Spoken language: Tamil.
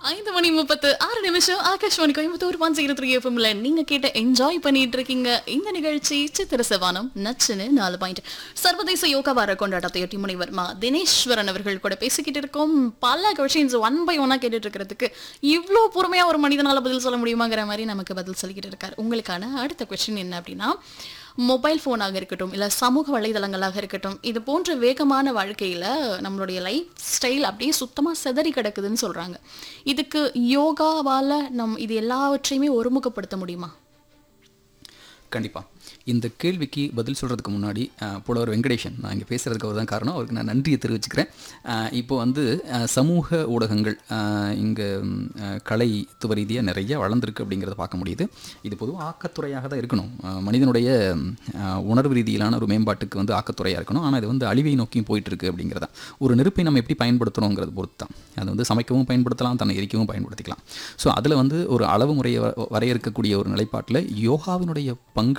ஐந்து மணி முப்பத்து ஆறு நிமிஷம் Akashvani Coimbatore one zero three எஃப்எம்ல நீங்க கேட்ட என்ஜாய் பண்ணிட்டு இருக்கீங்க இந்த நிகழ்ச்சி சித்திர சவானம் நச்சுன்னு நாலு பாயிண்ட் சர்வதேச யோகா வார கொண்டாட்டத்தையொட்டி முனைவர் மா தினேஸ்வரன் அவர்கள் கூட பேசிக்கிட்டு இருக்கோம் பல கொஷின்ஸ் ஒன் பை ஒன்னா கேட்டுட்டு இருக்கிறதுக்கு இவ்வளோ பொறுமையா ஒரு மனிதனால பதில் சொல்ல முடியுமாங்கிற மாதிரி நமக்கு பதில் சொல்லிக்கிட்டு இருக்காரு உங்களுக்கான அடுத்த கொஸ்டின் என்ன அப்படின்னா மொபைல் ஃபோனாக இருக்கட்டும் இல்லை சமூக வலைதளங்களாக இருக்கட்டும் இது போன்ற வேகமான வாழ்க்கையில் நம்மளுடைய லைஃப் ஸ்டைல் அப்படியே சுத்தமாக செதறி கிடக்குதுன்னு சொல்கிறாங்க இதுக்கு யோகாவால் நம் இது எல்லாவற்றையுமே ஒருமுகப்படுத்த முடியுமா கண்டிப்பாக இந்த கேள்விக்கு பதில் சொல்கிறதுக்கு முன்னாடி அஹ், புலவர் வெங்கடேஷன் நான் இங்கே பேசுகிறதுக்கு அவர் தான் காரணம் அவருக்கு நான் நன்றியை தெரிவிச்சுக்கிறேன் அஹ், இப்போ வந்து அஹ், சமூக ஊடகங்கள் இங்கே கலை துவ ரீதியாக நிறைய வளர்ந்துருக்கு அப்படிங்கிறத பார்க்க முடியுது இது பொதுவாக ஆக்கத்துறையாக தான் இருக்கணும் அஹ், மனிதனுடைய அஹ், உணர்வு ரீதியிலான ஒரு மேம்பாட்டுக்கு வந்து ஆக்கத்துறையாக இருக்கணும் ஆனால் இது வந்து அழிவை நோக்கியும் போயிட்டுருக்கு அப்படிங்கிறதா ஒரு நெருப்பை நம்ம எப்படி பயன்படுத்துகிறோங்கிறது பொறுத்து தான் அது வந்து சமைக்கவும் பயன்படுத்தலாம் தன்னை எரிக்கவும் பயன்படுத்திக்கலாம் ஸோ அதில் வந்து ஒரு அளவு முறையை வ- வரையறுக்கக்கூடிய ஒரு நிலைப்பாட்டில் யோகாவினுடைய பங்கு